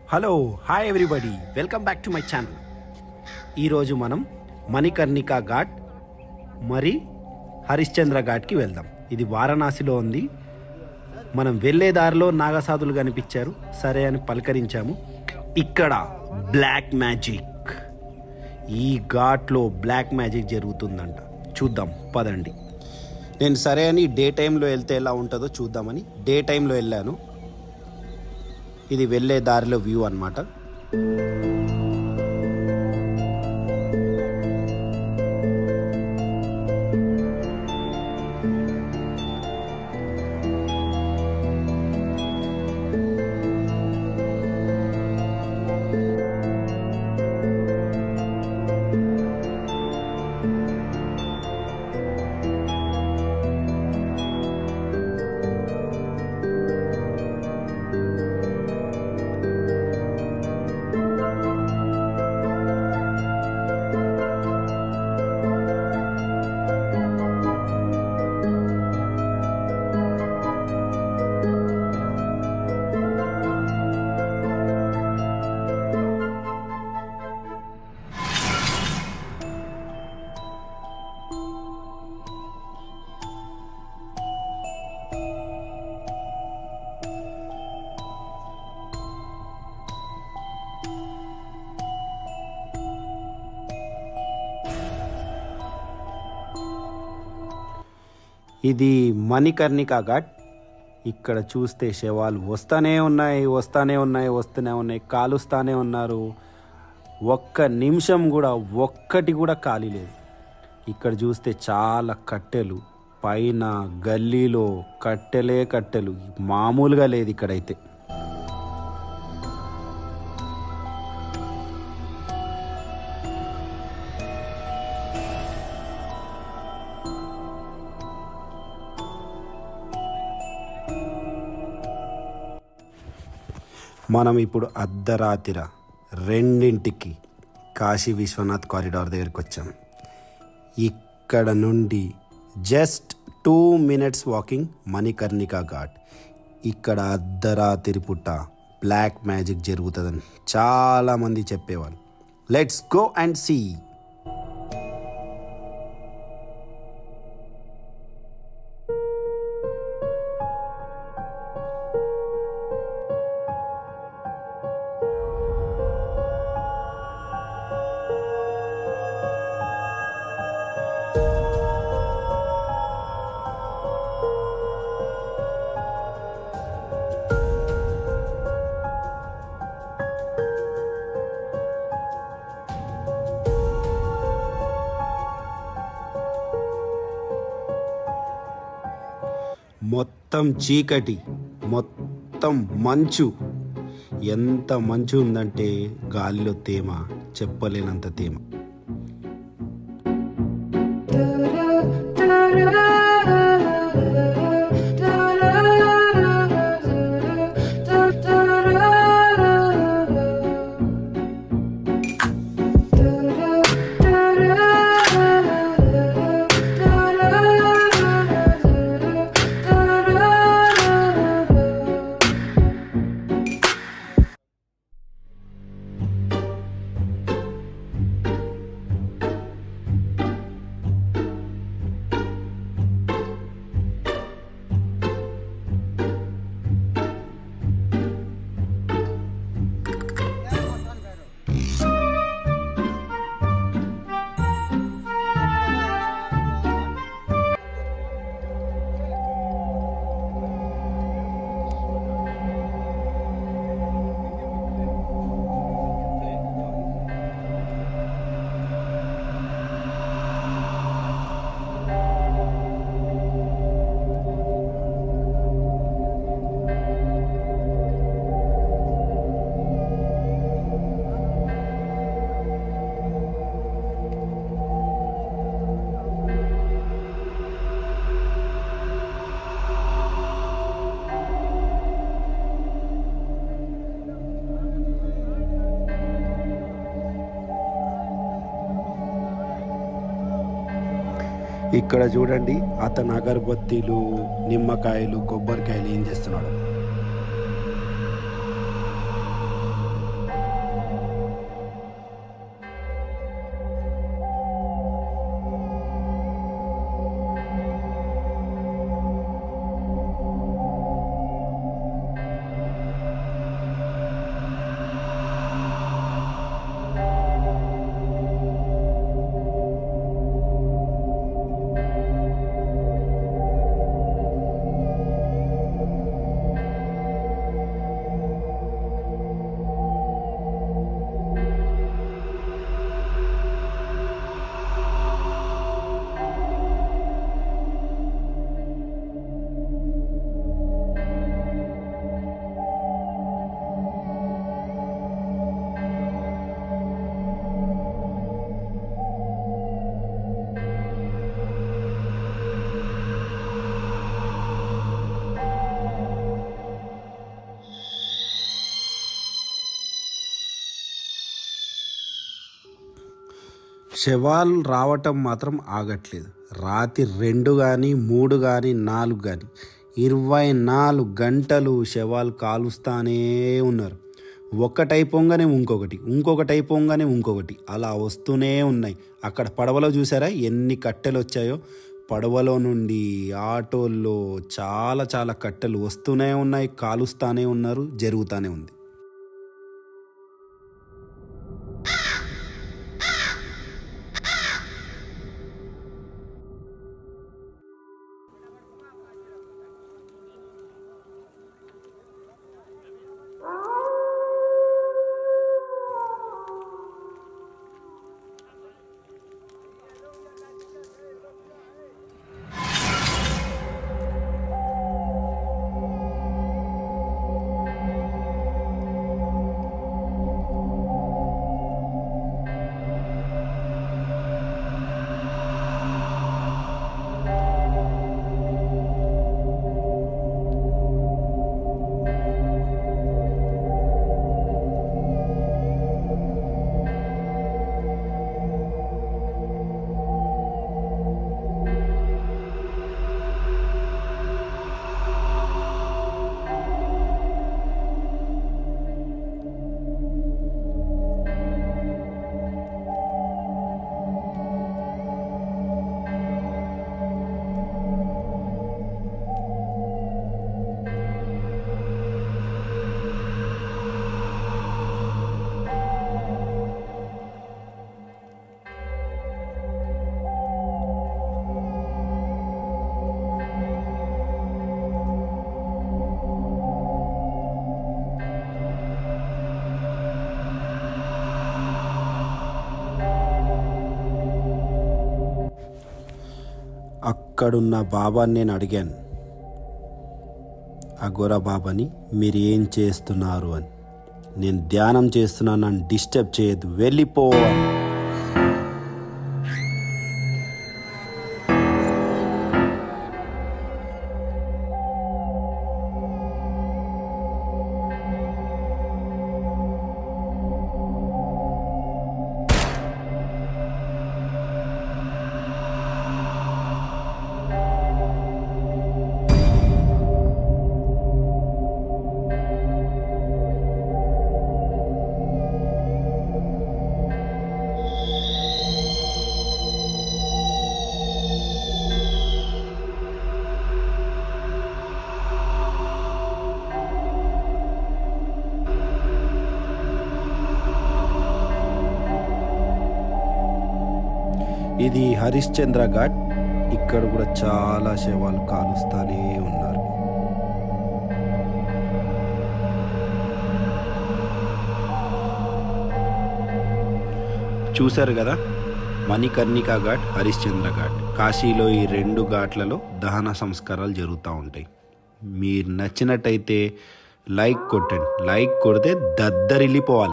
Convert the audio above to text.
Hello hi everybody welcome back to my channel ఈరోజు మనం మణికర్ణికా ఘాట్ మరి హరిశ్చంద్ర ఘాట్కి వెళ్దాం ఇది వారణాసిలో ఉంది మనం వెళ్ళే దారిలో నాగసాధులు కనిపించారు సరే అని పలకరించాము ఇక్కడ బ్లాక్ మ్యాజిక్ ఈ ఘాట్లో బ్లాక్ మ్యాజిక్ జరుగుతుందంట చూద్దాం పదండి నేను సరే అని డే టైంలో వెళ్తే ఎలా ఉంటుందో చూద్దామని డే టైంలో వెళ్ళాను ఇది వెళ్ళే దారిలో వ్యూ అన్నమాట ఇది మణికర్ణికా ఘాట్ ఇక్కడ చూస్తే శవాలు వస్తానే ఉన్నాయి వస్తానే ఉన్నాయి వస్తూనే ఉన్నాయి కాలుస్తానే ఉన్నారు ఒక్క నిమిషం కూడా ఒక్కటి కూడా ఖాళీ లేదు ఇక్కడ చూస్తే చాలా కట్టెలు పైన గల్లీలో కట్టెలే కట్టెలు మామూలుగా లేదు ఇక్కడైతే మనం ఇప్పుడు అర్ధరాతిర రెండింటికి కాశీ విశ్వనాథ్ కారిడార్ దగ్గరికి వచ్చాం ఇక్కడ నుండి just two minutes walking Manikarnika Ghat ఇక్కడ అర్ధరాత్రి పుట్ట బ్లాక్ మ్యాజిక్ జరుగుతుందని చాలామంది చెప్పేవాళ్ళు లెట్స్ గో అండ్ సీ మొత్తం చీకటి మొత్తం మంచు ఎంత మంచు ఉందంటే గాలిలో తేమ చెప్పలేనంత తేమ ఇక్కడ చూడండి అతను అగరబత్తీలు నిమ్మకాయలు కొబ్బరికాయలు ఏం చేస్తున్నాడు శవాలు రావటం మాత్రం ఆగట్లేదు రాత్రి రెండు కానీ మూడు కానీ నాలుగు కానీ ఇరవై నాలుగు గంటలు శవాలు కాలుస్తానే ఉన్నారు ఒక్కటి అయిపోగానే ఇంకొకటి ఇంకొకటి అయిపోగానే ఇంకొకటి అలా వస్తూనే ఉన్నాయి అక్కడ పడవలో చూసారా ఎన్ని కట్టెలు వచ్చాయో పడవలో నుండి ఆటోల్లో చాలా చాలా కట్టెలు వస్తూనే ఉన్నాయి కాలుస్తానే ఉన్నారు జరుగుతూనే ఉంది అక్కడున్న బాబాని నేను అడిగాను అఘోర బాబాని మీరు ఏం చేస్తున్నారు అని నేను ధ్యానం చేస్తున్నాను నన్ను డిస్టర్బ్ చేయొద్దు వెళ్ళిపో అని. ఇది హరిశ్చంద్ర ఘాట్ ఇక్కడ కూడా చాలా శవాలు కాలుస్తానే ఉన్నారు చూశారు కదా మణికర్ణికా ఘాట్ హరిశ్చంద్ర ఘాట్ కాశీలో ఈ రెండు ఘాట్లలో దహన సంస్కారాలు జరుగుతూ ఉంటాయి మీరు నచ్చినట్టయితే లైక్ కొట్టండి లైక్ కొడితే దద్దరిల్లిపోవాలి